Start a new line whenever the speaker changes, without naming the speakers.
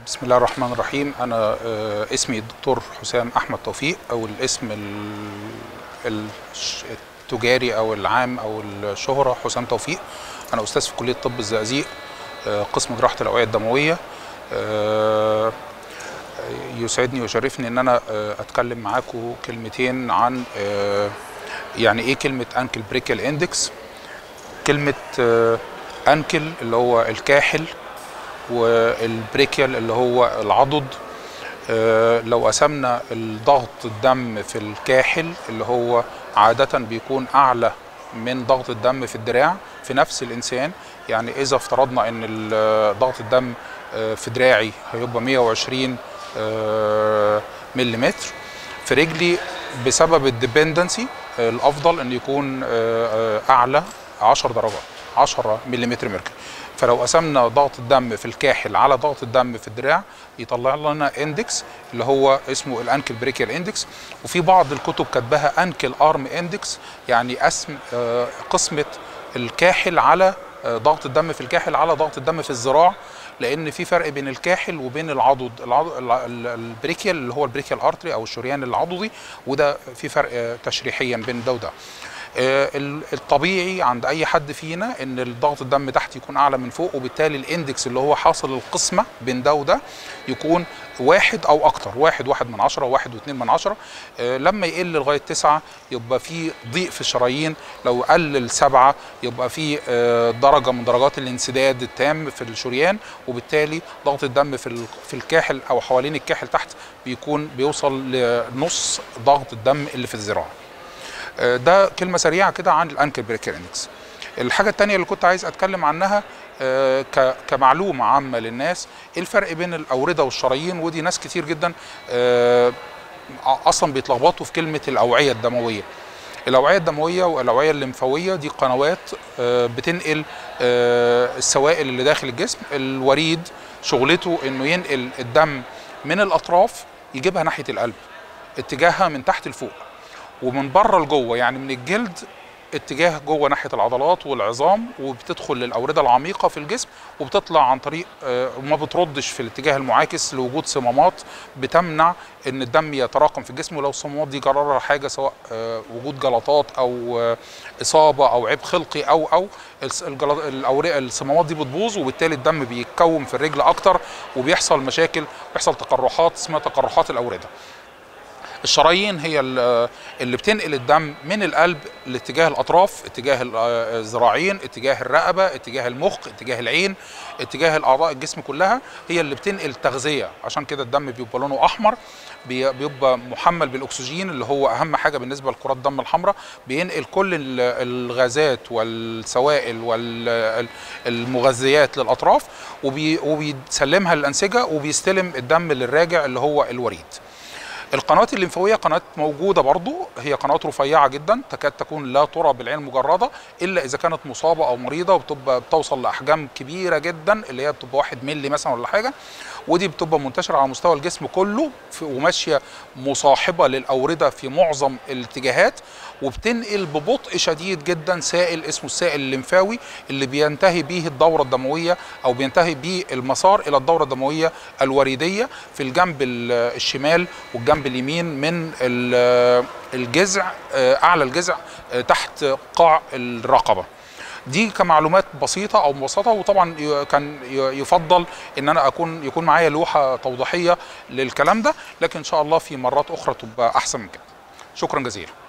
بسم الله الرحمن الرحيم انا آه، اسمي الدكتور حسام احمد توفيق او الاسم ال- الش- التجاري او العام او الشهره حسام توفيق انا استاذ في كليه طب الزقازيق آه، قسم جراحه الاوعيه الدمويه آه، يسعدني ويشرفني ان انا آه، اتكلم معاكم كلمتين عن آه، يعني ايه كلمه انكل بريكل اندكس كلمه آه، انكل اللي هو الكاحل والبريكيال اللي هو العضد آه، لو قسمنا الضغط الدم في الكاحل اللي هو عادة بيكون أعلى من ضغط الدم في الدراع في نفس الإنسان يعني إذا افترضنا إن ال- ضغط الدم آه، في دراعي هيبقى 120 آه، مليمتر في رجلي بسبب الديبندنسي الأفضل إن يكون آه، آه، أعلى 10 درجات 10 ملم مركز فلو قسمنا ضغط الدم في الكاحل على ضغط الدم في الدراع يطلع لنا اندكس اللي هو اسمه الانكل بريكيال اندكس وفي بعض الكتب كاتباها انكل ارم اندكس يعني قسم آه، قسمه الكاحل على آه، ضغط الدم في الكاحل على ضغط الدم في الذراع لان في فرق بين الكاحل وبين العضد العض... ال- ال- البريكيال اللي هو البريكيال ارتري او الشريان العضدي وده في فرق آه، تشريحيا بين ده وده آه، ال- الطبيعي عند اي حد فينا ان الضغط الدم تحت يكون اعلى من فوق وبالتالي الاندكس اللي هو حاصل القسمه بين ده وده يكون واحد او اكتر واحد واحد من عشرة واحد واثنين من عشرة آه، لما يقل لغايه تسعة يبقى في ضيق في الشرايين لو قلل سبعة يبقى في آه، درجه من درجات الانسداد التام في الشريان وبالتالي ضغط الدم في ال- في الكاحل او حوالين الكاحل تحت بيكون بيوصل لنص ضغط الدم اللي في الذراع آه، ده كلمه سريعه كده عن الانكل بريكر اندكس الحاجه الثانيه اللي كنت عايز اتكلم عنها آه، ك- كمعلومه عامه للناس ايه الفرق بين الاورده والشرايين ودي ناس كتير جدا آه، اصلا بيتلخبطوا في كلمه الاوعيه الدمويه الاوعيه الدمويه والاوعيه الليمفاويه دي قنوات آه، بتنقل آه، السوائل اللي داخل الجسم الوريد شغلته انه ينقل الدم من الاطراف يجيبها ناحيه القلب اتجاهها من تحت لفوق ومن بره لجوه يعني من الجلد اتجاه جوه ناحيه العضلات والعظام وبتدخل للاورده العميقه في الجسم وبتطلع عن طريق آه، وما بتردش في الاتجاه المعاكس لوجود صمامات بتمنع ان الدم يتراكم في الجسم ولو الصمامات دي جررها حاجه سواء آه، وجود جلطات او آه، اصابه او عيب خلقي او او الس- الجلط- الاورقه الصمامات دي بتبوظ وبالتالي الدم بيتكون في الرجل اكتر وبيحصل مشاكل بيحصل تقرحات اسمها تقرحات الاورده الشرايين هي ال- اللي بتنقل الدم من القلب لاتجاه الاطراف اتجاه ال- آه، الذراعين اتجاه الرقبه اتجاه المخ اتجاه العين اتجاه الاعضاء الجسم كلها هي اللي بتنقل تغذيه عشان كده الدم بيبقى لونه احمر بي- بيبقى محمل بالاكسجين اللي هو اهم حاجه بالنسبه لكرات الدم الحمراء بينقل كل ال- الغازات والسوائل والمغذيات للاطراف وبي- وبيسلمها للانسجه وبيستلم الدم للراجع اللي هو الوريد القنوات الليمفاويه قناه موجوده برضو هي قنوات رفيعه جدا تكاد تكون لا ترى بالعين المجرده الا اذا كانت مصابه او مريضه وبتبقى بتوصل لاحجام كبيره جدا اللي هي بتبقى واحد ملي مثلا ولا حاجه ودي بتبقى منتشره على مستوى الجسم كله في- وماشيه مصاحبه للاورده في معظم الاتجاهات وبتنقل ببطء شديد جدا سائل اسمه السائل الليمفاوي اللي بينتهي به الدوره الدمويه او بينتهي به المسار الى الدوره الدمويه الوريديه في الجنب ال- الشمال والجنب اليمين من ال- الجذع آه، اعلى الجذع آه، تحت قاع الرقبه دي كمعلومات بسيطه او مبسطه وطبعا ي- كان ي- يفضل ان انا اكون يكون معايا لوحه توضيحيه للكلام ده لكن ان شاء الله في مرات اخرى تبقى احسن من كده شكرا جزيلا